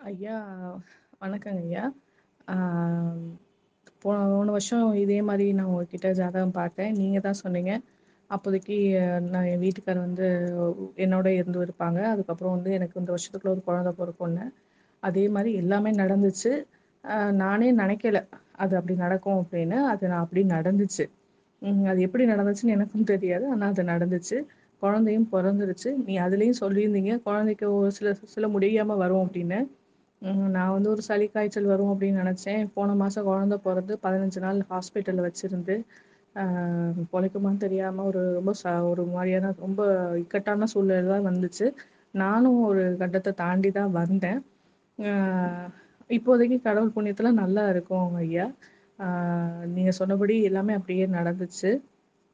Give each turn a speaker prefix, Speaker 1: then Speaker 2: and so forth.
Speaker 1: ஐயா வணக்கங்க ஐயா ஆ, போன போன வருஷம் இதே மாதிரி நான் உங்ககிட்ட ஜாதகம் பார்த்தேன் நீங்கள் தான் சொன்னீங்க அப்போதைக்கு அஹ், நான் என் வீட்டுக்கார் வந்து என்னோட இருந்து இருப்பாங்க அதுக்கப்புறம் வந்து எனக்கு இந்த வருஷத்துக்குள்ள ஒரு குழந்தை பிறக்கும்னு அதே மாதிரி எல்லாமே நடந்துச்சு ஆஹ் நானே நினைக்கல அது அப்படி நடக்கும் அப்படின்னு அது நான் அப்படி நடந்துச்சு உம் அது எப்படி நடந்துச்சுன்னு எனக்கும் தெரியாது ஆனால் அது நடந்துச்சு குழந்தையும் பிறந்துருச்சு நீ அதுலேயும் சொல்லியிருந்தீங்க குழந்தைக்கு ஒரு சில சில முடியாமல் வரும் அப்படின்னு உம் நான் வந்து ஒரு சளி காய்ச்சல் வரும் அப்படின்னு நினச்சேன் போன மாதம் குழந்தை பிறந்து பதினஞ்சு நாள் ஹாஸ்பிட்டலில் வச்சுருந்து பொழைக்குமான்னு தெரியாமல் ஒரு ரொம்ப ச ஒரு மாதிரியான ரொம்ப இக்கட்டான சூழ்நிலை தான் வந்துச்சு நானும் ஒரு கட்டத்தை தாண்டி தான் வந்தேன் ஆஹ் இப்போதைக்கு கடவுள் புண்ணியத்தில் நல்லா இருக்கோம் ஐயா ஆஹ் நீங்க சொன்னபடி எல்லாமே அப்படியே நடந்துச்சு